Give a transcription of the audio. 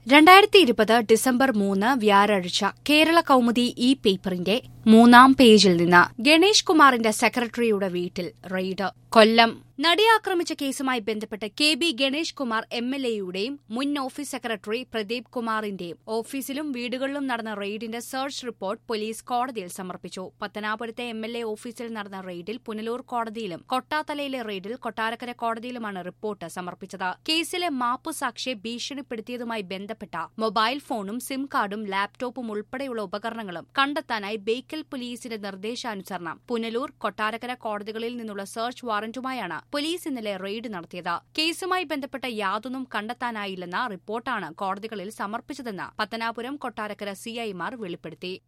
രണ്ടായിരത്തി ഇരുപത് ഡിസംബർ മൂന്ന് വ്യാഴാഴ്ച കേരള കൗമുദി ഇ പേപ്പറിന്റെ മൂന്നാം പേജിൽ നിന്ന് ഗണേഷ് കുമാറിന്റെ സെക്രട്ടറിയുടെ വീട്ടിൽ റെയ്ഡ് കൊല്ലം നടിയെ ആക്രമിച്ച കേസുമായി ബന്ധപ്പെട്ട് K B Ganesh Kumar M L എയുടെയും മുൻ ഓഫീസ് സെക്രട്ടറി പ്രദീപ് കുമാറിന്റെയും ഓഫീസിലും വീടുകളിലും നടന്ന റെയ്ഡിന്റെ സെർച്ച് റിപ്പോർട്ട് പോലീസ് കോടതിയിൽ സമർപ്പിച്ചു പത്തനാപുരത്തെ എം എൽ എ ഓഫീസിൽ നടന്ന റെയ്ഡിൽ പുനലൂർ കോടതിയിലും കൊട്ടാത്തലയിലെ റെയ്ഡിൽ കൊട്ടാരക്കര കോടതിയിലുമാണ് റിപ്പോർട്ട് സമർപ്പിച്ചത് കേസിലെ മാപ്പുസാക്ഷിയെ ഭീഷണിപ്പെടുത്തിയതുമായി ബന്ധപ്പെട്ട മൊബൈൽ ഫോണും സിം കാർഡും ലാപ്ടോപ്പും ഉൾപ്പെടെയുള്ള ഉപകരണങ്ങളും കണ്ടെത്താനായി ബേക്കൽ പോലീസിന്റെ നിർദ്ദേശാനുസരണം പുനലൂർ കൊട്ടാരക്കര കോടതികളിൽ നിന്നുള്ള സെർച്ച് വാറന്റുമായാണ് പോലീസ് ഇന്നലെ റെയ്ഡ് നടത്തിയത് കേസുമായി ബന്ധപ്പെട്ട യാതൊന്നും കണ്ടെത്താനായില്ലെന്ന റിപ്പോർട്ടാണ് കോടതികളിൽ സമർപ്പിച്ചതെന്ന് പത്തനാപുരം കൊട്ടാരക്കര സിഐമാർ വെളിപ്പെടുത്തി